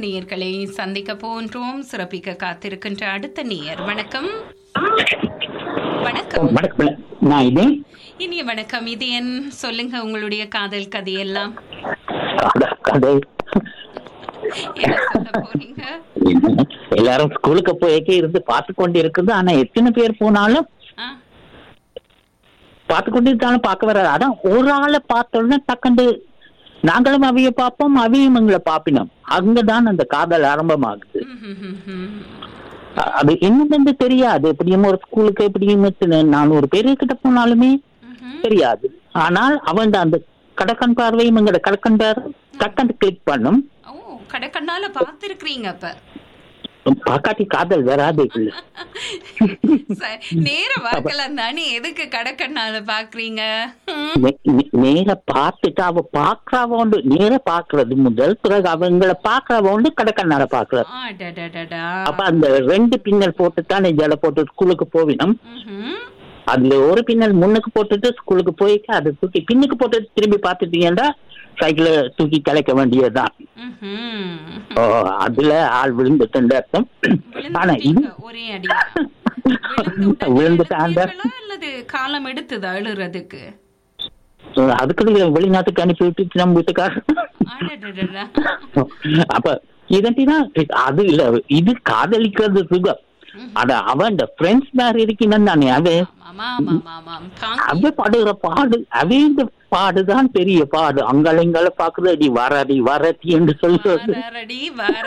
நேயர்களை சந்திக்க போன்றோம் சிறப்பிக்க காத்திருக்கின்ற அடுத்த நேயர் வணக்கம் வணக்கம் வணக்கம் நான் இதே இனிய வணக்கம் இது என் சொல்லுங்க உங்களுடைய காதல் கதையெல்லாம் கதை- கதை என்ன சொல்ல போறீங்க எல்லாரும் ஸ்கூலுக்கு போய்க்கே இருந்து பார்த்து கொண்டு இருக்குது ஆனா எத்தனை பேர் போனாலும் ஆ, பார்த்து கொண்டு இருந்தாலும் பார்க்க வராது அதான் ஒரு ஆளை பார்த்தோம்னா டக்குண்டு நாங்களும் அவைய பார்ப்போம் அவையும் எங்களை பார்ப்பினோம் அங்கதான் அந்த காதல் ஆரம்பமாகுது ம், ம், ம், ம். அ- அது என்னன்னு தெரியாது எப்படியும் ஒரு ஸ்கூலுக்கு எப்படியும் எத்தனை நானூறு பேரு கிட்ட போனாலுமே ம்ஹும். தெரியாது ஆனால் அவன் அந்த கடக்கன் பார்வையும் எங்களோட கடக்கன் பார்வை டக்குன்னு கிளிக் பண்ணும் ஓ கடைக்கண்ணால பார்த்திருக்கிறீங்க அப்ப பாக்காட்டி காதல் வராதே இல்ல சரி, நேர பார்க்கலாம் தானே எதுக்கு கடைக்கண்ணால பாக்குறீங்க ம். நே- நே- நேர பார்த்துட்டு அவ பாக்குறவோண்டு நேர பாக்குறது முதல் பிறகு அவங்கள பாக்குறவோண்டு கடற்கண்ணார பாக்குறது அடடடடா. அப்ப அந்த ரெண்டு பின்னல் போட்டு தான் ஜல போட்டு ஸ்கூலுக்கு போவினோம் ம்ஹும். அதுல ஒரு பின்னல் முன்னுக்கு போட்டுட்டு ஸ்கூலுக்கு போயிட்டு அதை தூக்கி பின்னுக்கு போட்டு திரும்பி பார்த்துட்டீங்கன்னா சைக்கிள தூக்கி கலைக்க வேண்டியதுதான் ம்ஹும். ஓ, அதுல ஆள் விழுந்துட்டு அர்த்தம் ஆனா இது விழுந்துட்டீங்க ஒரே அடி விழுந்து உடனே விழுந்துட்டாங்க எழுந்தீர்களா அல்லது காலம் எடுத்ததா அழுறதுக்கு அதுக்கு வெளிநாட்டுக்கு அனுப்பி விட்டு நம்ம வீட்டுக்காரர் அடடடடா. அப்ப இதட்டிதான் அது இல்ல இது காதலிக்கிறது சுகம் அத அவன் ஃப்ரெண்ட்ஸ் மாதிரி இருக்கணும் தானே அவன் ஆமா, ஆமா, ஆமா, ஆமா. தாங்கி- அவ பாடுகிற பாடு அவங்க பாடுதான் பெரிய பாடு அங்கால இங்கால பாக்குறது அடி வரடி வரடி என்று சொல்றது வாரடி, வார.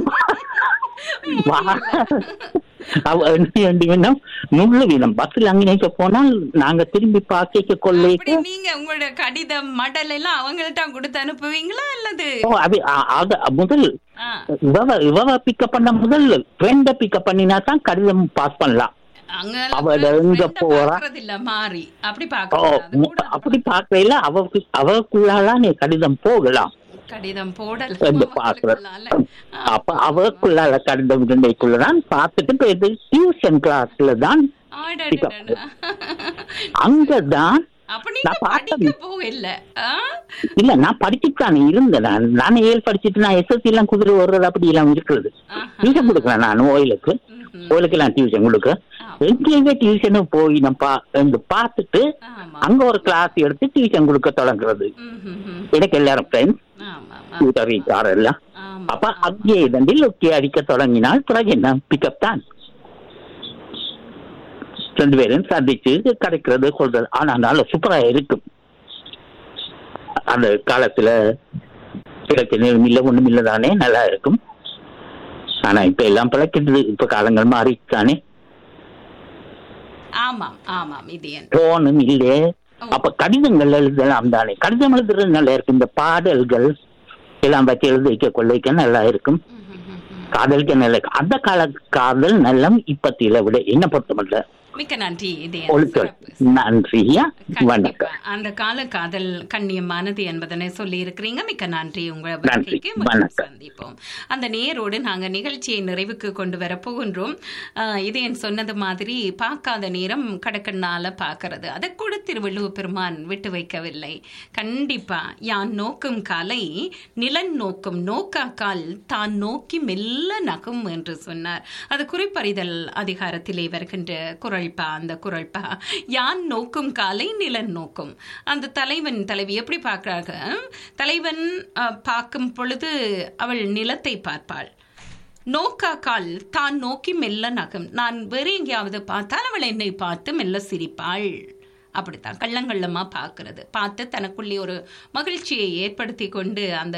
வா- அவ என்ன வேணும் நுள்ளு வீதம் பஸ்ல அங்கே போனால் நாங்க திரும்பி பாக்க அப்படி கொள்ளைக்கு நீங்க உங்களோட கடிதம் மடல் எல்லாம் அவங்கள்ட்ட கொடுத்து அனுப்புவீங்களா அல்லது ஓ, அது அ- அத- முதல் ஆ, இவ இவ பிக்கப் பண்ண முதல் ஃப்ரெண்ட பிக்கப் பண்ணினா தான் கடிதம் பாஸ் பண்ணலாம் அங்க அவ எங்க போறா? பாக்குறது இல்ல மாறி அப்படி ஓ, பாக்க மு- அப்படி பார்க்கல அவ அவக்குள்ளால நீ கடிதம் போகலாம் கடிதம் போடல வந்து பாக்குறது அவங்களுக்குள்ளால. ஆ, அப்ப அவக்குள்ளால கடிதம் இருந்தைக்குள்ளதான் பார்த்துட்டு போயிட்டு டியூஷன் கிளாஸ்ல தான் அடடடடா. அங்கதான் அப்ப நீங்க நான் பார்த்தேன். படிக்க போகல ஆ? இல்ல நான் படிச்சுட்டு தானே இருந்தேன் நான் நானே ஏழு படிச்சுட்டு நான் எஸ்எஸ்சி எல்லாம் குதிரை ஓடுறது அப்படி எல்லாம் இருக்கிறது ஆஹா. டியூஷன் கொடுக்குறேன் நான் ஓயிலுக்கு ம்ஹும். ஓயிலுக்கு எல்லாம் டியூஷன் கொடுக்க ஆ, எங்கெங்க டியூஷனும் போய் நான் பா வந்து பார்த்துட்டு ஆமா. அங்க ஒரு கிளாஸ் எடுத்து டியூஷன் கொடுக்க தொடங்குறது ம்ஹும். எனக்கு எல்லாரும் ஃப்ரெண்ட்ஸ் ஆமா, ஆமா. கூட்டறிக்கார எல்லாம் ஆமா, அப்ப ஆமா. அங்கே தண்டில் ஒக்கி அடிக்க தொடங்கினால் பிறகு என்ன பிக்கப் தான் ரெண்டு பேரும் சந்திச்சு கிடைக்கிறது கொள்றது ஆனா நல்ல சூப்பரா இருக்கும் அந்த காலத்துல பிரச்சனையும் இல்லை ஒண்ணும் இல்லை தானே நல்லா இருக்கும் ஆனா இப்ப எல்லாம் பிழைக்கிறது இப்ப காலங்கள் மாறித்தானே ஆமாம் ஆமாம் இது என் போனும் இல்லையே அப்ப கடிதங்கள் எழுதலாம் தானே கடிதம் எழுதுறது நல்லா இருக்கும் இந்த பாடல்கள் எல்லாம் வச்சு எழுதி வைக்க கொள்ள வைக்க நல்லா இருக்கும் ம்ஹும். காதலுக்கு நல்ல அந்த கால காதல் நல்லம் இப்பத்தில விட என்ன பொறுத்தமல்ல மிக்க நன்றி இது என் ஒழுக்க சிறப்பு. நன்றியா கண்டிப்பா. வணக்கம் அந்த கால காதல் கண்ணியமானது என்பதனை சொல்லி இருக்கிறீங்க மிக்க நன்றி உங்க நன்றி. வருகைக்கு மீண்டும் வணக்கம். சந்திப்போம் அந்த நேரோடு நாங்க நிகழ்ச்சியை நிறைவுக்கு கொண்டு வர போகின்றோம் ஆஹ், இது என் சொன்னது மாதிரி பார்க்காத நேரம் கடக்கண்ணால பார்க்கறது அதை கூட திருவள்ளுவர் பெருமான் விட்டு வைக்கவில்லை கண்டிப்பா யான் நோக்கும் காலை நிலன் நோக்கும் நோக்காக்கால் தான் நோக்கி மெல்ல நகும் என்று சொன்னார் அது குறிப்பறிதல் அதிகாரத்திலே வருகின்ற குரல்பா அந்த குரல்பா யான் நோக்கும் காலை நிலன் நோக்கும் அந்த தலைவன் தலைவி எப்படி பார்க்கறாங்க தலைவன் அஹ், பார்க்கும் பொழுது அவள் நிலத்தை பார்ப்பாள் நோக்காக்கால் தான் நோக்கி மெல்ல நகம் நான் வேறு எங்கேயாவது பார்த்தால் அவள் என்னை பார்த்து மெல்ல சிரிப்பாள் அப்படித்தான் கள்ளங்கள்ளமா பார்க்கிறது பார்த்து தனக்குள்ளே ஒரு மகிழ்ச்சியை ஏற்படுத்தி கொண்டு அந்த